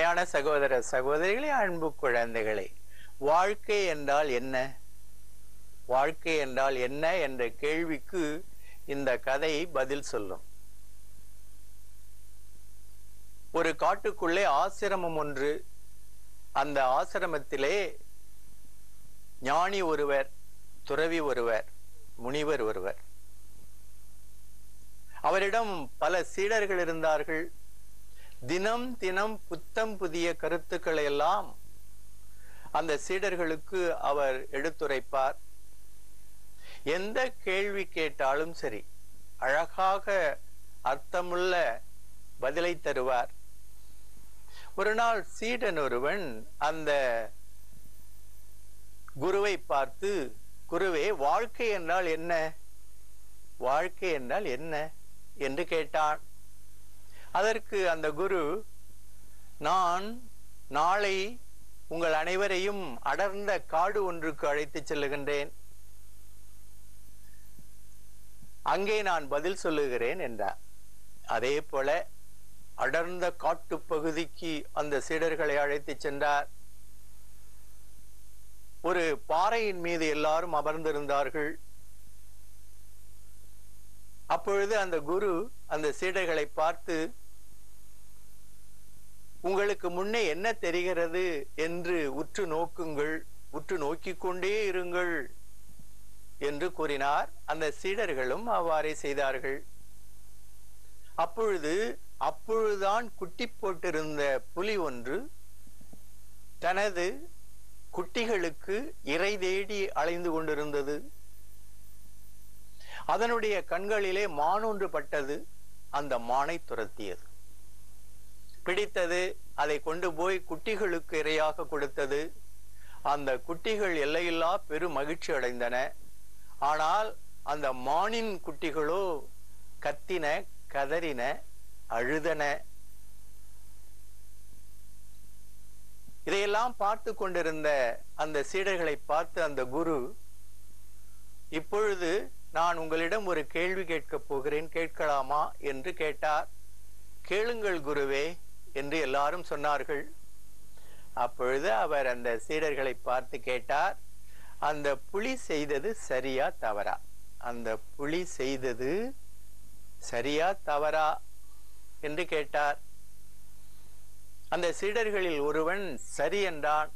அருமையான சகோதர சகோதரிகளே அன்பு குழந்தைகளே வாழ்க்கை என்றால் என்ன வாழ்க்கை என்றால் என்ன என்ற கேள்விக்கு இந்த கதை பதில் சொல்லும் ஒரு காட்டுக்குள்ளே ஆசிரமம் ஒன்று அந்த ஆசிரமத்திலே ஞானி ஒருவர் துறவி ஒருவர் முனிவர் ஒருவர் அவரிடம் பல சீடர்கள் இருந்தார்கள் தினம் தினம் புத்தம் புதிய கருத்துக்களை எல்லாம் அந்த சீடர்களுக்கு அவர் எடுத்துரைப்பார் எந்த கேள்வி கேட்டாலும் சரி அழகாக அர்த்தமுள்ள பதிலை தருவார் ஒரு நாள் சீடன் ஒருவன் அந்த குருவை பார்த்து குருவே வாழ்க்கை என்றால் என்ன வாழ்க்கை என்றால் என்ன என்று கேட்டான் அதற்கு அந்த குரு நான் நாளை உங்கள் அனைவரையும் அடர்ந்த காடு ஒன்றுக்கு அழைத்துச் செல்லுகின்றேன் அங்கே நான் பதில் சொல்லுகிறேன் என்றார் அதே போல அடர்ந்த காட்டு பகுதிக்கு அந்த சீடர்களை அழைத்துச் சென்றார் ஒரு பாறையின் மீது எல்லாரும் அமர்ந்திருந்தார்கள் அப்பொழுது அந்த குரு அந்த சீடர்களை பார்த்து உங்களுக்கு முன்னே என்ன தெரிகிறது என்று உற்று நோக்குங்கள் உற்று நோக்கிக் கொண்டே இருங்கள் என்று கூறினார் அந்த சீடர்களும் அவ்வாறே செய்தார்கள் அப்பொழுது அப்பொழுதுதான் குட்டி போட்டிருந்த புலி ஒன்று தனது குட்டிகளுக்கு இறை தேடி அலைந்து கொண்டிருந்தது அதனுடைய கண்களிலே மான் ஒன்று பட்டது அந்த மானை துரத்தியது பிடித்தது அதை கொண்டு போய் குட்டிகளுக்கு இரையாக கொடுத்தது அந்த குட்டிகள் எல்லையில்லா பெரும் மகிழ்ச்சி அடைந்தன ஆனால் அந்த மானின் குட்டிகளோ கத்தின கதறின அழுதன இதையெல்லாம் பார்த்து கொண்டிருந்த அந்த சீடர்களை பார்த்து அந்த குரு இப்பொழுது நான் உங்களிடம் ஒரு கேள்வி கேட்கப் போகிறேன் கேட்கலாமா என்று கேட்டார் கேளுங்கள் குருவே என்று எல்லாரும் சொன்னார்கள் அப்பொழுது அவர் அந்த சீடர்களை பார்த்து கேட்டார் அந்த புலி செய்தது சரியா தவறா அந்த புலி செய்தது சரியா தவறா என்று கேட்டார் அந்த சீடர்களில் ஒருவன் சரி என்றான்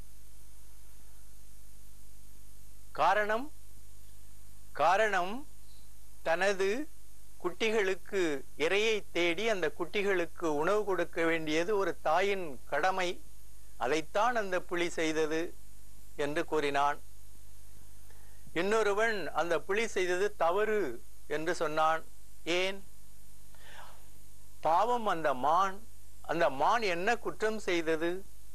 காரணம் காரணம் தனது குட்டிகளுக்கு இரையை தேடி அந்த குட்டிகளுக்கு உணவு கொடுக்க வேண்டியது ஒரு தாயின் கடமை அதைத்தான் அந்த புலி செய்தது என்று கூறினான் இன்னொருவன் அந்த புலி செய்தது தவறு என்று சொன்னான் ஏன் பாவம் அந்த மான் அந்த மான் என்ன குற்றம் செய்தது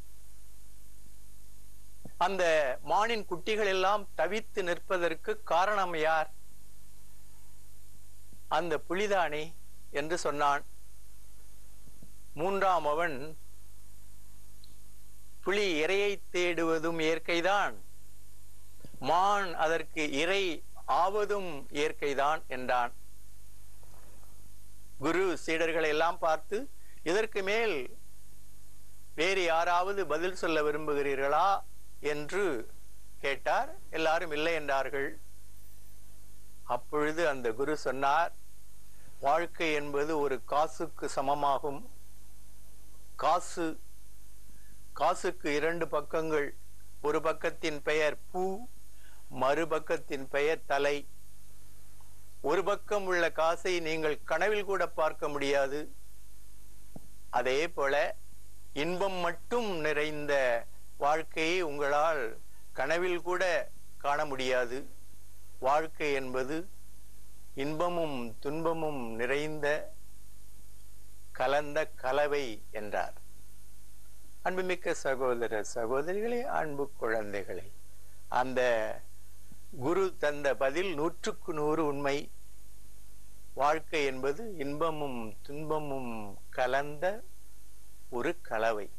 அந்த மானின் குட்டிகள் எல்லாம் தவித்து நிற்பதற்கு காரணம் யார் அந்த புலிதானே என்று சொன்னான் மூன்றாம் அவன் புலி இரையை தேடுவதும் இயற்கைதான் மான் அதற்கு இறை ஆவதும் இயற்கைதான் என்றான் குரு சீடர்களை எல்லாம் பார்த்து இதற்கு மேல் வேறு யாராவது பதில் சொல்ல விரும்புகிறீர்களா என்று கேட்டார் எல்லாரும் இல்லை என்றார்கள் அப்பொழுது அந்த குரு சொன்னார் வாழ்க்கை என்பது ஒரு காசுக்கு சமமாகும் காசு காசுக்கு இரண்டு பக்கங்கள் ஒரு பக்கத்தின் பெயர் பூ மறுபக்கத்தின் பெயர் தலை ஒரு பக்கம் உள்ள காசை நீங்கள் கனவில் கூட பார்க்க முடியாது அதே போல இன்பம் மட்டும் நிறைந்த வாழ்க்கையை உங்களால் கனவில் கூட காண முடியாது வாழ்க்கை என்பது இன்பமும் துன்பமும் நிறைந்த கலந்த கலவை என்றார் அன்புமிக்க சகோதர சகோதரிகளே அன்பு குழந்தைகளே அந்த குரு தந்த பதில் நூற்றுக்கு நூறு உண்மை வாழ்க்கை என்பது இன்பமும் துன்பமும் கலந்த ஒரு கலவை